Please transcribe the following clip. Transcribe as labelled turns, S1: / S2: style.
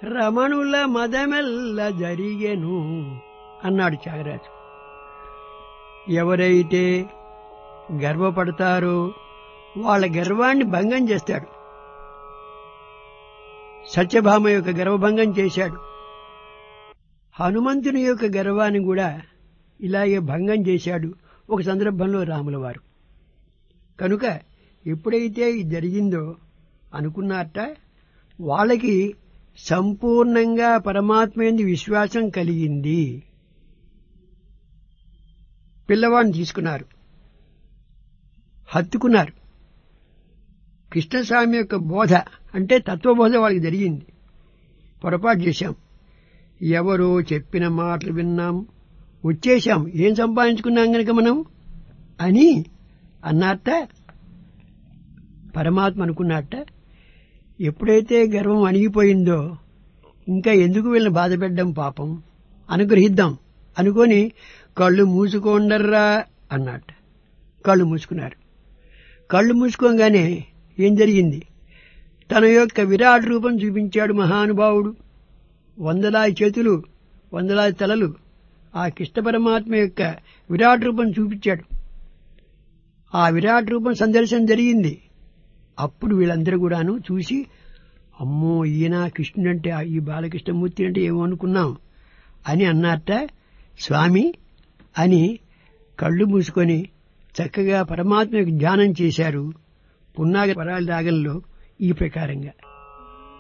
S1: రమణుల మదమెల్ల జరిగెను అన్నాడు త్యాగరాజు ఎవరైతే గర్వపడతారో వాళ్ళ గర్వాన్ని భంగం చేస్తాడు సత్యభామ యొక్క గర్వభంగం చేశాడు హనుమంతుని యొక్క గర్వాన్ని కూడా ఇలాగే భంగం చేశాడు ఒక సందర్భంలో రాముల వారు కనుక ఎప్పుడైతే ఇది జరిగిందో అనుకున్నారట వాళ్ళకి సంపూర్ణంగా పరమాత్మ ఎందు విశ్వాసం కలిగింది పిల్లవాడిని తీసుకున్నారు హత్తుకున్నారు కృష్ణస్వామి యొక్క బోధ అంటే తత్వబోధ వాళ్ళకి జరిగింది పొరపాటు చేశాం ఎవరో చెప్పిన మాటలు విన్నాం వచ్చేశాం ఏం సంపాదించుకున్నాం గనక మనం అని అన్నట్ట పరమాత్మ అనుకున్నట్ట ఎప్పుడైతే గర్వం అణిగిపోయిందో ఇంకా ఎందుకు వీళ్ళని బాధ పెట్టడం పాపం అనుగ్రహిద్దాం అనుకొని కళ్ళు మూసుకోండర్రా అన్నట్ట కళ్ళు మూసుకున్నారు కళ్ళు మూసుకోగానే ఏం జరిగింది తన యొక్క విరాట్ రూపం చూపించాడు మహానుభావుడు వందలాది చేతులు వందలాది తలలు ఆ కృష్ణ పరమాత్మ యొక్క విరాట్ రూపం చూపించాడు ఆ విరాట్ రూపం సందర్శనం జరిగింది అప్పుడు వీళ్ళందరూ కూడాను చూసి అమ్మో ఈయన కృష్ణుడు అంటే ఈ బాలకృష్ణమూర్తి అంటే ఏమో అనుకున్నాం అని అన్నట్ట స్వామి అని కళ్ళు మూసుకొని చక్కగా పరమాత్మకు ధ్యానం చేశారు పున్నాగ పరాల రాగంలో ఈ ప్రకారంగా